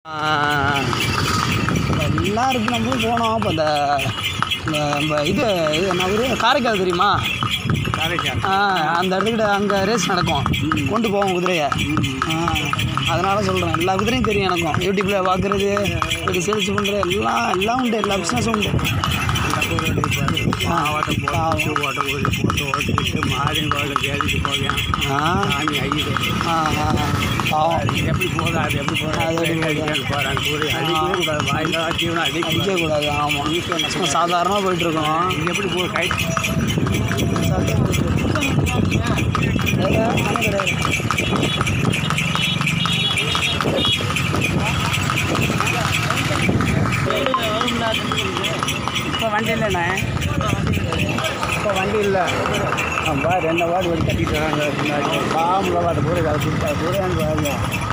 எல்லாம் இருக்கு நம்ம போனோம் இப்போ இந்த இந்த நம்ம இது இது என்ன ஊர் காரைக்கால் தெரியுமா காரைக்கால் ஆ அந்த இடத்துக்கிட்ட அங்கே ரேஸ் நடக்கும் கொண்டு போவோம் குதிரையை ஆ அதனால சொல்கிறேன் எல்லா குதிரையும் தெரியும் எனக்கும் யூடியூப்பில் பார்க்குறது இப்படி சேல்ஸ் பண்ணுறது எல்லாம் எல்லாம் உண்டு எல்லா பிஸ்னஸும் உண்டு மாவட்டம் போட்டு ஓட்ட ஓடி போட்டு ஓட்டிட்டு மாறி போக கேட்டுட்டு போவேன் ஆ சாமி ஐயோ ஆ ஆ பாவம் அது எப்படி போகுது அது எப்படி அது எப்படி போகிறாங்க போகிறாங்க கூறி அடிக்கவே கூடாது வாயில தீவனம் அடிக்க அடிக்கக்கூடாது ஆமாம் சும்மா சாதாரணமாக போயிட்டுருக்கோம் இது எப்படி போகுது கை இப்போ வண்டி இல்லைண்ணே இப்போ வண்டி இல்லை பாரு என்ன வாடு வண்டி கட்டிட்டு வராங்க பின்னாடி பாம்புல வாட்ட பூரா அதை கொடுத்தா பூரா எனக்கு வாங்க